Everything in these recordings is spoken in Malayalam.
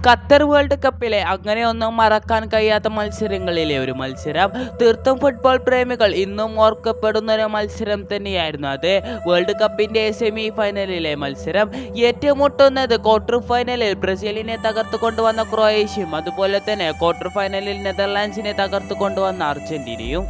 ഖത്തർ വേൾഡ് കപ്പിലെ അങ്ങനെയൊന്നും മറക്കാൻ കഴിയാത്ത മത്സരങ്ങളിലെ ഒരു മത്സരം തീർത്തും ഫുട്ബോൾ പ്രേമികൾ ഇന്നും ഓർക്കപ്പെടുന്ന ഒരു മത്സരം തന്നെയായിരുന്നു അത് വേൾഡ് കപ്പിന്റെ സെമി ഫൈനലിലെ മത്സരം ഏറ്റുമുട്ടുന്നത് ക്വാർട്ടർ ഫൈനലിൽ ബ്രസീലിനെ തകർത്തു കൊണ്ടുവന്ന ക്രൊയേഷ്യയും അതുപോലെ തന്നെ ക്വാർട്ടർ ഫൈനലിൽ നെതർലാൻഡ്സിനെ തകർത്തു കൊണ്ടുവന്ന അർജന്റീനയും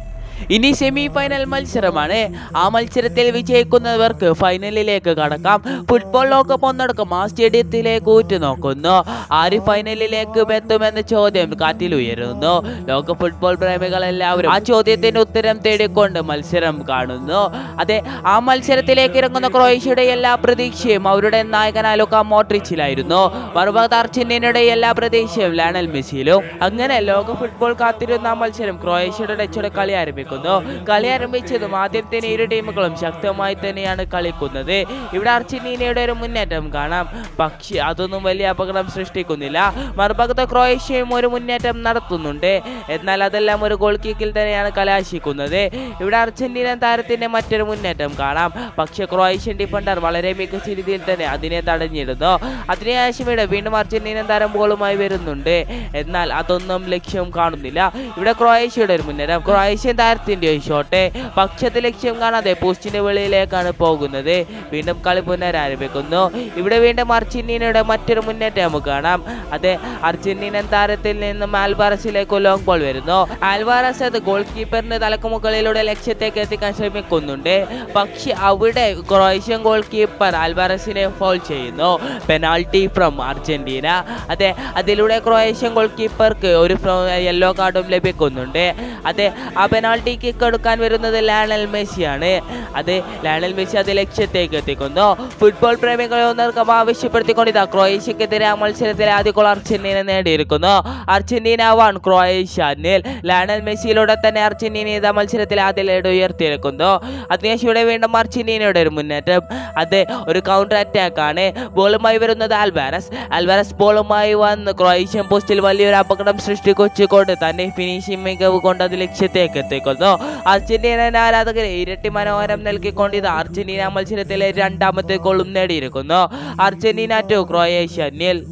ഇനി സെമി ഫൈനൽ മത്സരമാണ് ആ മത്സരത്തിൽ വിജയിക്കുന്നവർക്ക് ഫൈനലിലേക്ക് കടക്കാം ഫുട്ബോൾ ലോകകപ്പ് ഒന്നടക്കം ആ സ്റ്റേഡിയത്തിലേക്ക് ഉറ്റുനോക്കുന്നു ആര് ഫൈനലിലേക്ക് എത്തുമെന്ന ചോദ്യം കാറ്റിൽ ഉയരുന്നു ലോക ഫുട്ബോൾ പ്രേമികളെല്ലാവരും ആ ചോദ്യത്തിന് ഉത്തരം തേടിക്കൊണ്ട് മത്സരം കാണുന്നു അതെ ആ മത്സരത്തിലേക്ക് ഇറങ്ങുന്ന ക്രൊയേഷ്യയുടെ എല്ലാ പ്രതീക്ഷയും അവരുടെ നായകനായ ലുക്ക മോട്രിച്ചിലായിരുന്നു മറുഭാഗത്ത് അർജന്റീനയുടെ എല്ലാ പ്രതീക്ഷയും ലയണൽ മെസ്സിയിലും അങ്ങനെ ലോക ഫുട്ബോൾ കാത്തിരുന്ന ആ മത്സരം ക്രൊയേഷ്യയുടെ ഡച്ചോടെ കളി ആരംഭിക്കുന്നു കളി ആരംഭിച്ചതും ആദ്യം തന്നെ ഇരു ടീമുകളും ശക്തമായി തന്നെയാണ് കളിക്കുന്നത് ഇവിടെ അർജന്റീനയുടെ ഒരു മുന്നേറ്റം കാണാം പക്ഷേ അതൊന്നും വലിയ അപകടം സൃഷ്ടിക്കുന്നില്ല മറുഭാഗത്ത് ക്രൊയേഷ്യയും ഒരു മുന്നേറ്റം നടത്തുന്നുണ്ട് എന്നാൽ അതെല്ലാം ഒരു ഗോൾ കിക്കിൽ തന്നെയാണ് കലാശിക്കുന്നത് ഇവിടെ അർജന്റീന താരത്തിന്റെ മറ്റൊരു മുന്നേറ്റം കാണാം പക്ഷേ ക്രൊയേഷ്യൻ ഡിഫൻഡർ വളരെ മികച്ച രീതിയിൽ തന്നെ അതിനെ തടഞ്ഞിരുന്നു അതിനുശേഷം ഇവിടെ വീണ്ടും അർജന്റീന താരം ബോളുമായി വരുന്നുണ്ട് എന്നാൽ അതൊന്നും ലക്ഷ്യം കാണുന്നില്ല ഇവിടെ ക്രൊയേഷ്യയുടെ ഒരു മുന്നേറ്റം ക്രൊയേഷ്യൻ താരത്തിന്റെ ഒരു ഷോട്ട് പക്ഷത്ത് ലക്ഷ്യം കാണാതെ പോസ്റ്റിന്റെ വെളിയിലേക്കാണ് പോകുന്നത് വീണ്ടും കളി പുനരാരംഭിക്കുന്നു ഇവിടെ വീണ്ടും അർജന്റീനയുടെ മറ്റൊരു മുന്നേറ്റം നമുക്ക് കാണാം അതെ അർജന്റീനൻ താരത്തിൽ നിന്നും ആൽവാറസിലേക്ക് ലോങ് ബോൾ വരുന്നു ആൽവാറസ് അത് ഗോൾ കീപ്പറിന്റെ തലക്കുമുകളിലൂടെ ലക്ഷ്യത്തേക്ക് എത്തിക്കാൻ ശ്രമിക്കുന്നുണ്ട് പക്ഷെ അവിടെ ക്രൊയേഷ്യൻ ഗോൾ കീപ്പർ ആൽവാറസിനെ ഫോൾ ചെയ്യുന്നു പെനാൾട്ടി ഫ്രം അർജന്റീന അതെ അതിലൂടെ ക്രൊയേഷ്യൻ ഗോൾ കീപ്പർക്ക് ഒരു യെല്ലോ കാർഡും ലഭിക്കുന്നുണ്ട് അതെ ആ പെനാൾട്ടി കിക്ക് എടുക്കാൻ വരുന്നത് ലയണൽ മെസ്സിയാണ് അത് ലയണൽ മെസ്സി അത് ലക്ഷ്യത്തേക്ക് എത്തിക്കുന്നു ഫുട്ബോൾ പ്രേമികളെ ഒന്നർക്കം ആവശ്യപ്പെടുത്തിക്കൊണ്ട് ഇതാ ക്രൊയേഷ്യക്കെതിരെ ആ മത്സരത്തിലെ ആദ്യ ഗോൾ അർജന്റീന നേടിയിരിക്കുന്നു Argentina one Croatia nil Lionel മെസ്സിയിലൂടെ തന്നെ അർജന്റീന ഇതാ മത്സരത്തിൽ ആദ്യ ലീഡ് ഉയർത്തിയിരിക്കുന്നു അതിനുശേഷം ഇവിടെ വീണ്ടും അർജന്റീനയുടെ ഒരു മുന്നേറ്റം അത് ഒരു കൗണ്ടർ അറ്റാക്ക് ആണ് ബോളുമായി വരുന്നത് ആൽവാരസ് ആൽവാരസ് ബോളുമായി വന്ന് ക്രൊയേഷ്യൻ പോസ്റ്റിൽ വലിയൊരു അപകടം സൃഷ്ടിച്ചുകൊണ്ട് തന്നെ ഫിനിഷിംഗ് മികവ് കൊണ്ട് അത് ലക്ഷ്യത്തേക്ക് എത്തിക്കുന്നു അർജന്റീന ആരാധകരെ ഇരട്ടി മനോഹരം നൽകിക്കൊണ്ട് ഇത് അർജന്റീന മത്സരത്തിലെ രണ്ടാമത്തെ ഗോളും നേടിയിരിക്കുന്നു അർജന്റീന ടു ക്രൊയേഷ്യ നിൽ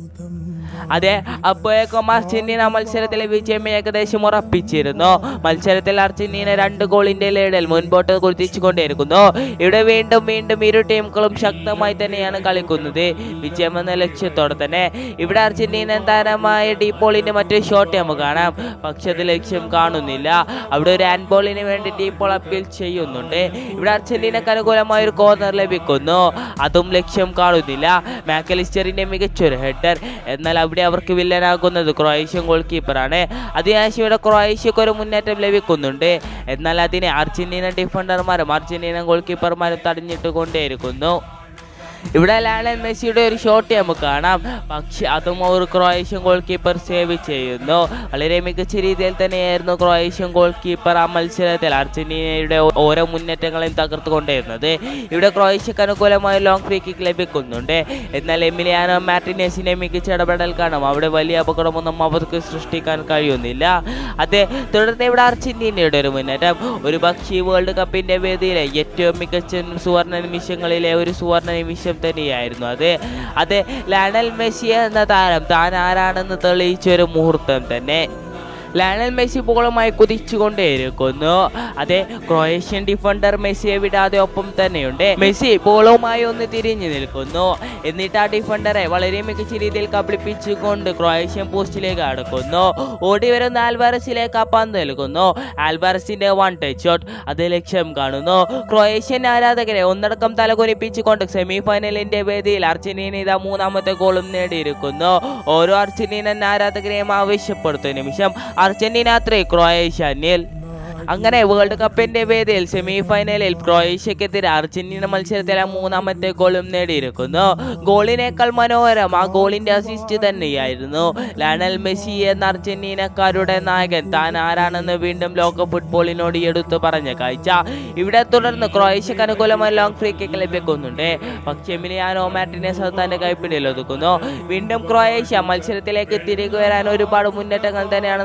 അതെ അപ്പോഴേക്കും അർജന്റീന മത്സരത്തിലെ വിജയം ഏകദേശം ഉറപ്പിച്ചിരുന്നു മത്സരത്തിൽ അർജന്റീന രണ്ട് ഗോളിന്റെ ലീഡിൽ മുൻപോട്ട് കുതിച്ചുകൊണ്ടിരിക്കുന്നു ഇവിടെ വീണ്ടും വീണ്ടും ഇരു ടീമുകളും ശക്തമായി തന്നെയാണ് കളിക്കുന്നത് വിജയം എന്ന ലക്ഷ്യത്തോടെ തന്നെ ഇവിടെ അർജന്റീന താരമായ ഡീപോളിന്റെ മറ്റൊരു ഷോട്ട് നമുക്ക് കാണാം പക്ഷെ അത് ലക്ഷ്യം കാണുന്നില്ല അവിടെ ഒരു ഹാൻഡ് ബോളിന് വേണ്ടി ഡീപോൾ അപ്പീൽ ചെയ്യുന്നുണ്ട് ഇവിടെ അർജന്റീനക്ക് അനുകൂലമായ ഒരു കോർണർ ലഭിക്കുന്നു അതും ലക്ഷ്യം കാണുന്നില്ല മാക്കലിസ്റ്ററിന്റെ മികച്ചൊരു ഹെഡർ എന്നാൽ അവിടെ അവർക്ക് വില്ലനാകുന്നത് ക്രൊയേഷ്യൻ ഗോൾ കീപ്പറാണ് അതിനുശേഷം ഇവിടെ ക്രൊയേഷ്യക്ക് ഒരു മുന്നേറ്റം ലഭിക്കുന്നുണ്ട് എന്നാൽ അതിനെ അർജന്റീന ഡിഫൻഡർമാരും അർജന്റീന ഗോൾ കീപ്പർമാരും തടഞ്ഞിട്ട് കൊണ്ടേയിരിക്കുന്നു ഇവിടെ ലയണൽ മെസ്സിയുടെ ഒരു ഷോട്ട് നമുക്ക് കാണാം പക്ഷെ അതും ഒരു ക്രൊയേഷ്യൻ ഗോൾ കീപ്പർ സേവ് ചെയ്യുന്നു വളരെ മികച്ച രീതിയിൽ തന്നെയായിരുന്നു ക്രൊയേഷ്യൻ ഗോൾ കീപ്പർ ആ മത്സരത്തിൽ അർജന്റീനയുടെ ഓരോ മുന്നേറ്റങ്ങളെയും തകർത്തുകൊണ്ടിരുന്നത് ഇവിടെ ക്രൊയേഷ്യക്ക് അനുകൂലമായ ലോങ് ഫ്രീ കിക്ക് ലഭിക്കുന്നുണ്ട് എന്നാൽ എമിലിയാനോ മാർട്ടിനേസിന്റെ മികച്ച ഇടപെടൽ കാണും അവിടെ വലിയ അപകടമൊന്നും അവർക്ക് സൃഷ്ടിക്കാൻ കഴിയുന്നില്ല അതെ തുടർന്ന് ഇവിടെ അർജന്റീനയുടെ ഒരു മുന്നേറ്റം ഒരു പക്ഷി വേൾഡ് കപ്പിന്റെ വേദിയിലെ ഏറ്റവും മികച്ച സുവർണ നിമിഷങ്ങളിലെ ഒരു സുവർണ നിമിഷം തന്നെയായിരുന്നു അത് അത് ലയണൽ മെസ്സി എന്ന താരം താൻ ആരാണെന്ന് തെളിയിച്ച ഒരു മുഹൂർത്തം തന്നെ ലയണൽ മെസ്സി ബോളുമായി കുതിച്ചുകൊണ്ടേയിരിക്കുന്നു അതെ ക്രൊയേഷ്യൻ ഡിഫൻഡർ മെസ്സിയെ വിടാതെ ഒപ്പം തന്നെയുണ്ട് മെസ്സി ബോളുമായി ഒന്ന് തിരിഞ്ഞു നിൽക്കുന്നു എന്നിട്ട് ആ ഡിഫൻഡറെ വളരെ മികച്ച രീതിയിൽ കബളിപ്പിച്ചുകൊണ്ട് ക്രൊയേഷ്യൻ പോസ്റ്റിലേക്ക് അടുക്കുന്നു ഓടി വരുന്ന ആൽവാരസിലേക്ക് ആ പന്ത് നൽകുന്നു ആൽവാരസിന്റെ വൺ ടച്ച് ഷോട്ട് അത് ലക്ഷ്യം കാണുന്നു ക്രൊയേഷ്യൻ ആരാധകരെ ഒന്നടക്കം തലകുനിപ്പിച്ചുകൊണ്ട് സെമി ഫൈനലിന്റെ വേദിയിൽ അർജന്റീന ഇതാ മൂന്നാമത്തെ ഗോളും നേടിയിരിക്കുന്നു ഓരോ അർജന്റീനൻ ആരാധകരെയും ആവശ്യപ്പെടുത്തുന്ന നിമിഷം അർജന്റീന ത്രീ ക്രൊയേഷ്യ നിൽ അങ്ങനെ വേൾഡ് കപ്പിന്റെ വേദിയിൽ സെമി ഫൈനലിൽ ക്രൊയേഷ്യക്കെതിരെ അർജന്റീന മത്സരത്തിലെ മൂന്നാമത്തെ ഗോളും നേടിയിരിക്കുന്നു ഗോളിനേക്കാൾ മനോഹരം ആ ഗോളിന്റെ അസിസ്റ്റ് തന്നെയായിരുന്നു ലയണൽ മെസ്സി എന്ന അർജന്റീനക്കാരുടെ നായകൻ താൻ ആരാണെന്ന് വീണ്ടും ലോക ഫുട്ബോളിനോട് എടുത്തു പറഞ്ഞ കാഴ്ച ഇവിടെ തുടർന്ന് ക്രൊയേഷ്യക്ക് അനുകൂലമായ ലോങ് ഫ്രീ കിക്ക് ലഭിക്കുന്നുണ്ട് പക്ഷേ എമിലിയാനോ മാർട്ടിനസ് അത് തന്റെ കൈപ്പിടിയിൽ ഒതുക്കുന്നു വീണ്ടും ക്രൊയേഷ്യ മത്സരത്തിലേക്ക് തിരികെ വരാൻ ഒരുപാട് മുന്നേറ്റങ്ങൾ തന്നെയാണ്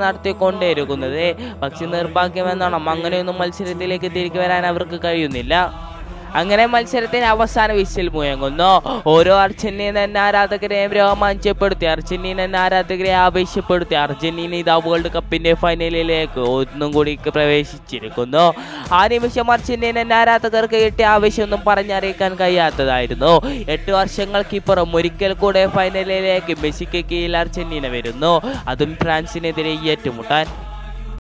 നടത്തിക്കൊണ്ടേയിരിക്കുന്നത് പക്ഷെ നിർഭാഗ്യമെന്നോണം അങ്ങനെയൊന്നും മത്സരത്തിലേക്ക് തിരികെ വരാൻ അവർക്ക് കഴിയുന്നില്ല അങ്ങനെ മത്സരത്തിന് അവസാന വിസിൽ മുഴങ്ങുന്നു ഓരോ അർജന്റീനൻ ആരാധകരെയും രോമാഞ്ചപ്പെടുത്തി അർജന്റീനൻ ആരാധകരെ ആവേശപ്പെടുത്തി അർജന്റീന ഇതാ വേൾഡ് കപ്പിന്റെ ഫൈനലിലേക്ക് ഒന്നും കൂടി പ്രവേശിച്ചിരിക്കുന്നു ആ നിമിഷം അർജന്റീനൻ ആരാധകർക്ക് കിട്ടിയ ആവേശമൊന്നും പറഞ്ഞറിയിക്കാൻ കഴിയാത്തതായിരുന്നു എട്ട് വർഷങ്ങൾക്കിപ്പുറം ഒരിക്കൽ കൂടെ ഫൈനലിലേക്ക് മെസ്സിക്ക് കീഴിൽ അർജന്റീന വരുന്നു അതും ഫ്രാൻസിനെതിരെ ഏറ്റുമുട്ടാൻ